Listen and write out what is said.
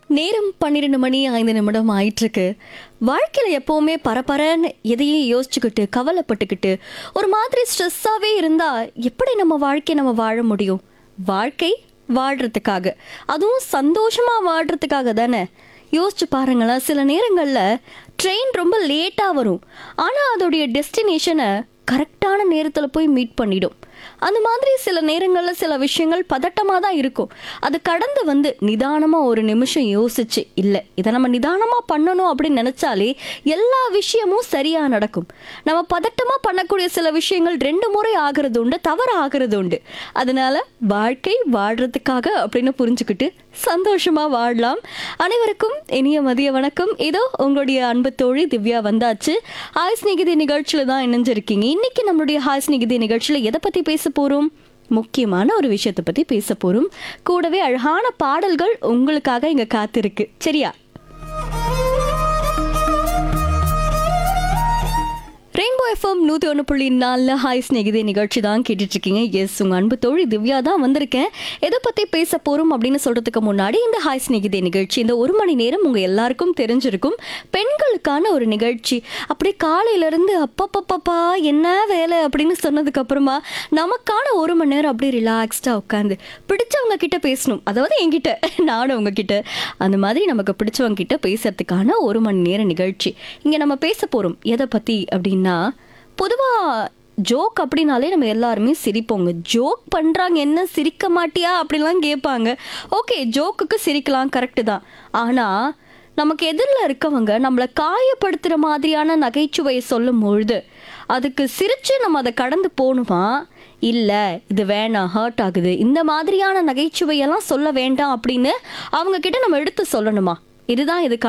நேரம் பன்னிரெண்டு மணி ஐந்து நிமிடம் ஆயிட்டிருக்கு வாழ்க்கையில் எப்போவுமே பரபரன்னு எதையும் யோசிச்சுக்கிட்டு கவலைப்பட்டுக்கிட்டு ஒரு மாதிரி ஸ்ட்ரெஸ்ஸாகவே இருந்தால் எப்படி நம்ம வாழ்க்கையை நம்ம வாழ முடியும் வாழ்க்கை வாழ்கிறதுக்காக அதுவும் சந்தோஷமாக வாழ்கிறதுக்காக தானே யோசிச்சு பாருங்களேன் சில நேரங்களில் ட்ரெயின் ரொம்ப லேட்டாக வரும் ஆனால் அதோடைய டெஸ்டினேஷனை கரெக்டான நேரத்தில் போய் மீட் பண்ணிடும் அந்த மாதிரி சில நேரங்களில் சில விஷயங்கள் பதட்டமாக தான் இருக்கும் அது கடந்து வந்து நிதானமாக ஒரு நிமிஷம் யோசிச்சு இல்லை இதை நம்ம நிதானமாக பண்ணணும் அப்படின்னு நினச்சாலே எல்லா விஷயமும் சரியாக நடக்கும் நம்ம பதட்டமாக பண்ணக்கூடிய சில விஷயங்கள் ரெண்டு முறை ஆகிறது உண்டு தவறு ஆகிறது உண்டு அதனால வாழ்க்கை வாழ்றதுக்காக அப்படின்னு புரிஞ்சுக்கிட்டு சந்தோஷமா வாழலாம் அனைவருக்கும் இனிய மதிய வணக்கம் இதோ உங்களுடைய அன்பு தோழி திவ்யா வந்தாச்சு ஹாய் ஸ்நேகிதி நிகழ்ச்சியில தான் இணைஞ்சிருக்கீங்க இன்னைக்கு நம்மளுடைய ஹாய் ஸ்நேகிதி நிகழ்ச்சியில எதை பத்தி பேச போறோம் முக்கியமான ஒரு விஷயத்தை பத்தி பேச போறோம் கூடவே அழகான பாடல்கள் உங்களுக்காக இங்க காத்திருக்கு சரியா ரெயின்போ எஃப்எம் நூற்றி ஒன்று புள்ளி நாலில் ஹாய் ஸ்நேகிதே நிகழ்ச்சி தான் கேட்டுட்ருக்கீங்க எஸ் உங்கள் அன்பு தோழி திவ்யா தான் வந்திருக்கேன் எதை பற்றி பேச போகிறோம் அப்படின்னு சொல்கிறதுக்கு முன்னாடி இந்த ஹாய் ஸ்நேகிதே நிகழ்ச்சி இந்த ஒரு மணி நேரம் உங்கள் எல்லாருக்கும் தெரிஞ்சிருக்கும் பெண்களுக்கான ஒரு நிகழ்ச்சி அப்படியே காலையிலேருந்து அப்பப்பப்பப்பா என்ன வேலை அப்படின்னு சொன்னதுக்கப்புறமா நமக்கான ஒரு மணி நேரம் அப்படியே ரிலாக்ஸ்டாக உட்காந்து பிடிச்சவங்க கிட்ட பேசணும் அதாவது என்கிட்ட நானும் உங்ககிட்ட அந்த மாதிரி நமக்கு பிடிச்சவங்க கிட்ட பேசுறதுக்கான ஒரு மணி நேர நிகழ்ச்சி இங்கே நம்ம பேச போகிறோம் எதை பற்றி அப்படின்னா பொதுவாக ஜோக் அப்படின்னாலே நம்ம எல்லாருமே சிரிப்போங்க ஜோக் பண்ணுறாங்க என்ன சிரிக்க மாட்டியா அப்படிலாம் கேட்பாங்க ஓகே ஜோக்குக்கு சிரிக்கலாம் கரெக்டு தான் ஆனால் நமக்கு எதிரில் இருக்கவங்க நம்மளை காயப்படுத்துகிற மாதிரியான நகைச்சுவையை சொல்லும் பொழுது அதுக்கு சிரித்து நம்ம அதை கடந்து போகணுமா இல்லை இது வேணாம் ஹர்ட் ஆகுது இந்த மாதிரியான நகைச்சுவையெல்லாம் சொல்ல வேண்டாம் அப்படின்னு அவங்க கிட்ட நம்ம எடுத்து சொல்லணுமா இதுதான் இதுக்கான